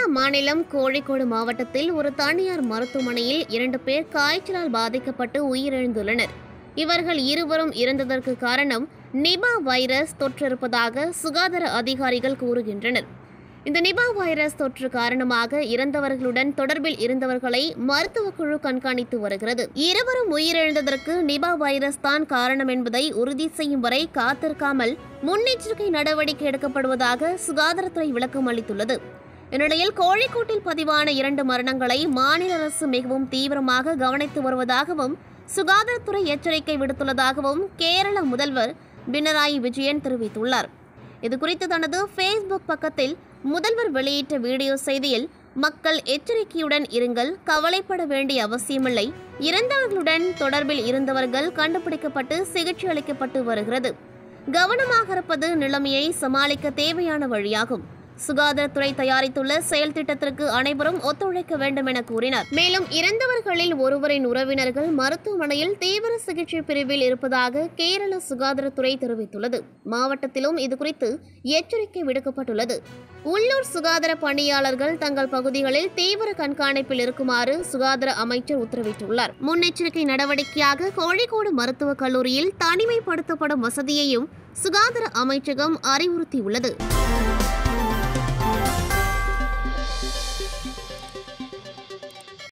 மாநிலம் கோழிக்கோடு மாவட்டத்தில் ஒரு தனியார் மருத்துவமனையில் இரண்டு பேர் காய்ச்சலால் பாதிக்கப்பட்டு உயிரிழந்துள்ளனர் இவர்கள் இருவரும் இறந்ததற்கு காரணம் நிபா வைரஸ் தொற்றிருப்பதாக சுகாதார அதிகாரிகள் கூறுகின்றனர் இந்த நிபா வைரஸ் தொற்று காரணமாக இறந்தவர்களுடன் தொடர்பில் இருந்தவர்களை மருத்துவ குழு கண்காணித்து வருகிறது இருவரும் உயிரிழந்ததற்கு நிபா வைரஸ் தான் காரணம் என்பதை உறுதி செய்யும் வரை காத்திருக்காமல் முன்னெச்சரிக்கை நடவடிக்கை எடுக்கப்படுவதாக சுகாதாரத்துறை விளக்கம் அளித்துள்ளது இந்நிலையில் கோழிக்கோட்டில் பதிவான இரண்டு மரணங்களை மாநில அரசு மிகவும் தீவிரமாக கவனித்து வருவதாகவும் சுகாதாரத்துறை எச்சரிக்கை விடுத்துள்ளதாகவும் கேரள முதல்வர் பினராயி விஜயன் தெரிவித்துள்ளார் இதுகுறித்து தனது ஃபேஸ்புக் பக்கத்தில் முதல்வர் வெளியிட்ட வீடியோ செய்தியில் மக்கள் எச்சரிக்கையுடன் இருங்கள் கவலைப்பட வேண்டிய அவசியமில்லை இறந்தவர்களுடன் தொடர்பில் இருந்தவர்கள் கண்டுபிடிக்கப்பட்டு சிகிச்சை அளிக்கப்பட்டு வருகிறது கவனமாக இருப்பது நிலைமையை சமாளிக்க தேவையான வழியாகும் சுகாதாரத்துறை தயாரித்துள்ள செயல் திட்டத்திற்கு அனைவரும் ஒத்துழைக்க வேண்டும் என கூறினார் மேலும் இறந்தவர்களில் ஒருவரின் உறவினர்கள் மருத்துவமனையில் தீவிர சிகிச்சை பிரிவில் இருப்பதாக கேரள சுகாதாரத்துறை தெரிவித்துள்ளது மாவட்டத்திலும் இதுகுறித்து எச்சரிக்கை விடுக்கப்பட்டுள்ளது உள்ளூர் சுகாதார பணியாளர்கள் தங்கள் பகுதிகளில் தீவிர கண்காணிப்பில் இருக்குமாறு சுகாதார அமைச்சர் உத்தரவிட்டுள்ளார் முன்னெச்சரிக்கை நடவடிக்கையாக கோழிக்கோடு மருத்துவக் கல்லூரியில் தனிமைப்படுத்தப்படும் வசதியையும் சுகாதார அமைச்சகம் அறிவுறுத்தியுள்ளது